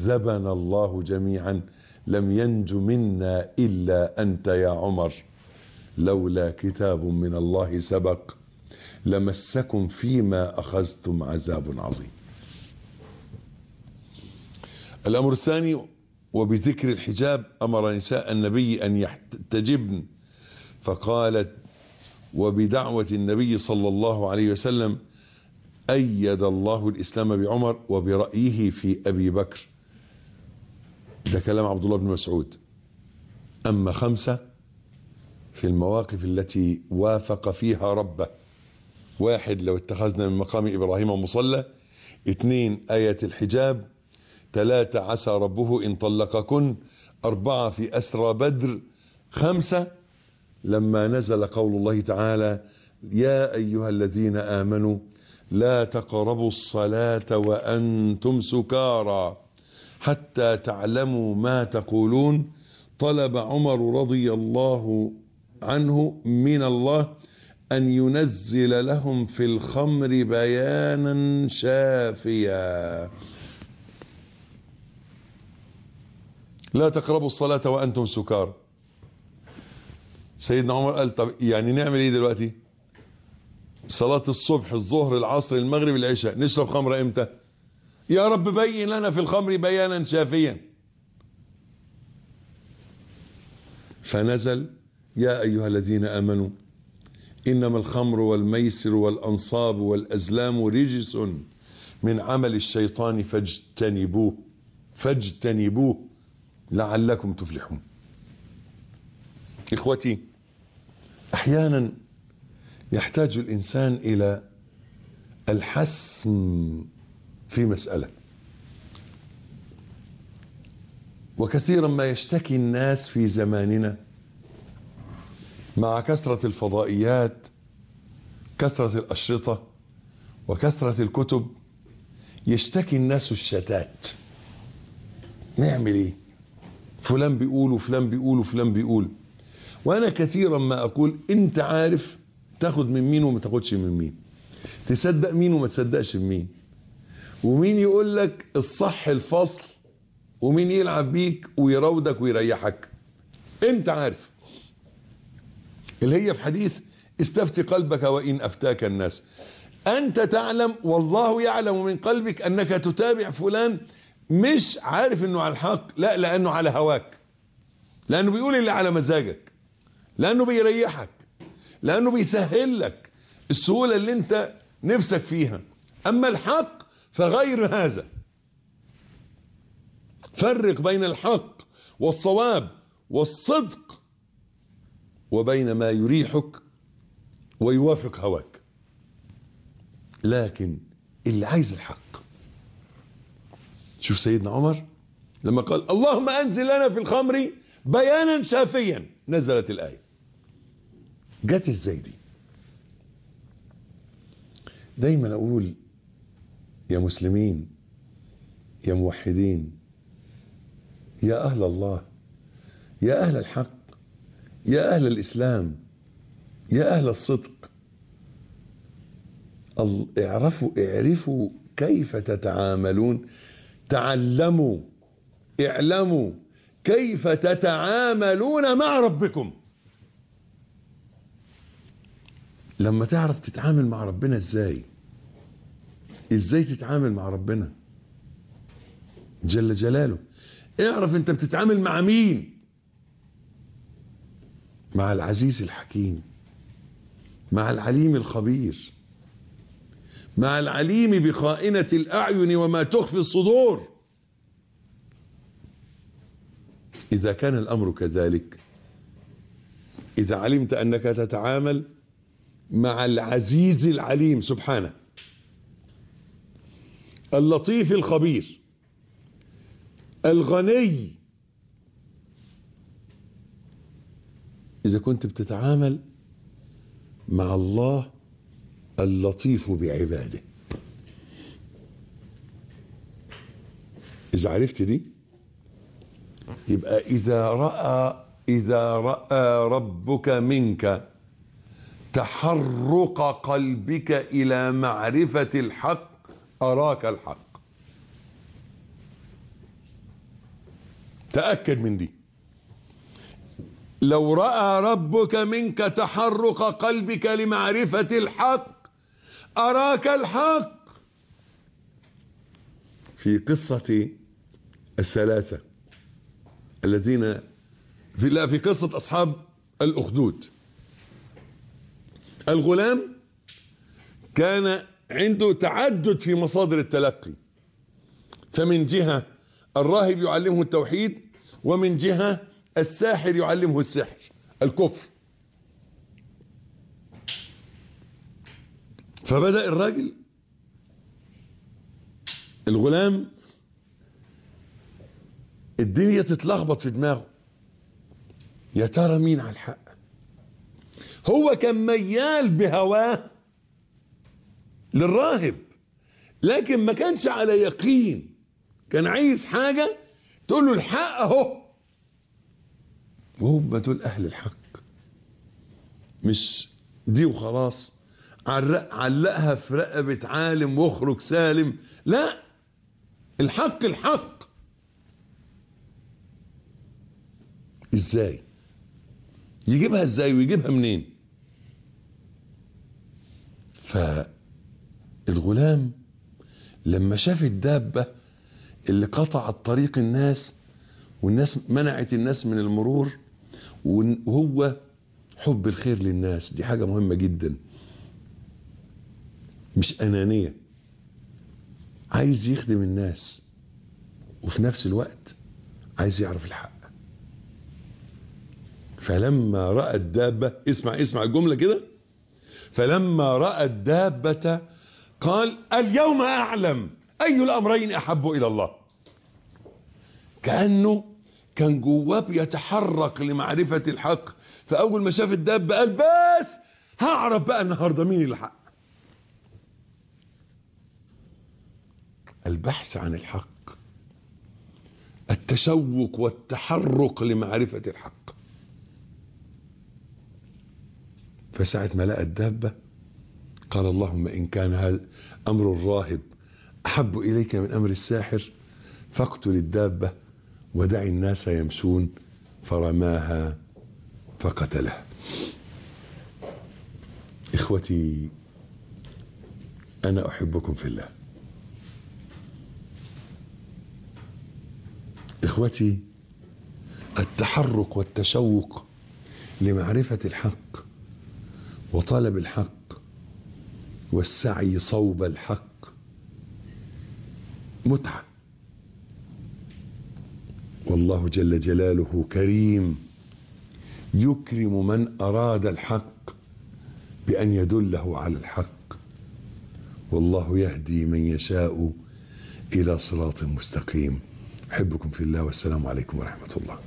عذبنا الله جميعا لم ينج منا الا انت يا عمر لولا كتاب من الله سبق لمسكم فيما اخذتم عذاب عظيم الامر الثاني وبذكر الحجاب امر نساء النبي ان يحتجبن فقالت وبدعوه النبي صلى الله عليه وسلم ايد الله الاسلام بعمر وبرايه في ابي بكر ده كلام عبد الله بن مسعود اما خمسه في المواقف التي وافق فيها ربه واحد لو اتخذنا من مقام ابراهيم مصلى اثنين ايه الحجاب ثلاثة عسى ربه إن طلقكن أربعة في أسرى بدر خمسة لما نزل قول الله تعالى يا أيها الذين آمنوا لا تقربوا الصلاة وأنتم سكارى حتى تعلموا ما تقولون طلب عمر رضي الله عنه من الله أن ينزل لهم في الخمر بيانا شافيا لا تقربوا الصلاة وأنتم سكار سيدنا عمر قال طب يعني نعمل ايه دلوقتي صلاة الصبح الظهر العصر المغرب العشاء نشرب خمرة امتى يا رب بين لنا في الخمر بيانا شافيا فنزل يا أيها الذين آمنوا إنما الخمر والميسر والأنصاب والأزلام رجس من عمل الشيطان فاجتنبوه فاجتنبوه لعلكم تفلحون اخوتي احيانا يحتاج الانسان الى الحسم في مساله وكثيرا ما يشتكي الناس في زماننا مع كثره الفضائيات كثره الاشرطه وكثره الكتب يشتكي الناس الشتات نعمل ايه فلان بيقول وفلان بيقول وفلان بيقول وانا كثيرا ما اقول انت عارف تاخد من مين وما تاخدش من مين تصدق مين وما تصدقش مين ومين يقول لك الصح الفصل ومين يلعب بيك ويراودك ويريحك انت عارف اللي هي في حديث استفتي قلبك وان افتاك الناس انت تعلم والله يعلم من قلبك انك تتابع فلان مش عارف انه على الحق لا لانه على هواك لانه بيقول اللي على مزاجك لانه بيريحك لانه بيسهل لك السهوله اللي انت نفسك فيها اما الحق فغير هذا فرق بين الحق والصواب والصدق وبين ما يريحك ويوافق هواك لكن اللي عايز الحق شوف سيدنا عمر لما قال اللهم انزل لنا في الخمر بيانا شافيا نزلت الايه جت ازاي دي دايما اقول يا مسلمين يا موحدين يا اهل الله يا اهل الحق يا اهل الاسلام يا اهل الصدق ال- اعرفوا اعرفوا كيف تتعاملون تعلموا اعلموا كيف تتعاملون مع ربكم لما تعرف تتعامل مع ربنا ازاي ازاي تتعامل مع ربنا جل جلاله اعرف انت بتتعامل مع مين مع العزيز الحكيم مع العليم الخبير مع العليم بخائنة الأعين وما تخفي الصدور إذا كان الأمر كذلك إذا علمت أنك تتعامل مع العزيز العليم سبحانه اللطيف الخبير الغني إذا كنت بتتعامل مع الله اللطيف بعباده إذا عرفت دي يبقى إذا رأى إذا رأى ربك منك تحرق قلبك إلى معرفة الحق أراك الحق تأكد من دي لو رأى ربك منك تحرك قلبك لمعرفة الحق أراك الحق في قصة الثلاثة الذين في لا في قصة أصحاب الأخدود الغلام كان عنده تعدد في مصادر التلقي فمن جهة الراهب يعلمه التوحيد ومن جهة الساحر يعلمه السحر الكفر فبدأ الراجل الغلام الدنيا تتلخبط في دماغه يا ترى مين على الحق هو كان ميال بهواه للراهب لكن ما كانش على يقين كان عايز حاجة تقول له الحق اهو وهم دول اهل الحق مش دي وخلاص علق علقها في رقبة عالم واخرج سالم لا الحق الحق ازاي يجيبها ازاي ويجيبها منين فالغلام لما شاف الدابة اللي قطعت طريق الناس والناس منعت الناس من المرور وهو حب الخير للناس دي حاجة مهمة جدا مش أنانية عايز يخدم الناس وفي نفس الوقت عايز يعرف الحق فلما رأى الدابة اسمع اسمع الجملة كده فلما رأى الدابة قال اليوم أعلم أي الأمرين أحب إلى الله كأنه كان جواه بيتحرك لمعرفة الحق فأول ما شاف الدابة قال بس هعرف بقى النهاردة مين اللي حق البحث عن الحق التشوق والتحرك لمعرفة الحق فساعة ما لقى الدابة قال اللهم إن كان هذا أمر الراهب أحب إليك من أمر الساحر فاقتل الدابة ودع الناس يمشون فرماها فقتلها إخوتي أنا أحبكم في الله إخوتي التحرك والتشوق لمعرفة الحق وطلب الحق والسعي صوب الحق متعه والله جل جلاله كريم يكرم من اراد الحق بان يدله على الحق والله يهدي من يشاء الى صراط مستقيم احبكم في الله والسلام عليكم ورحمه الله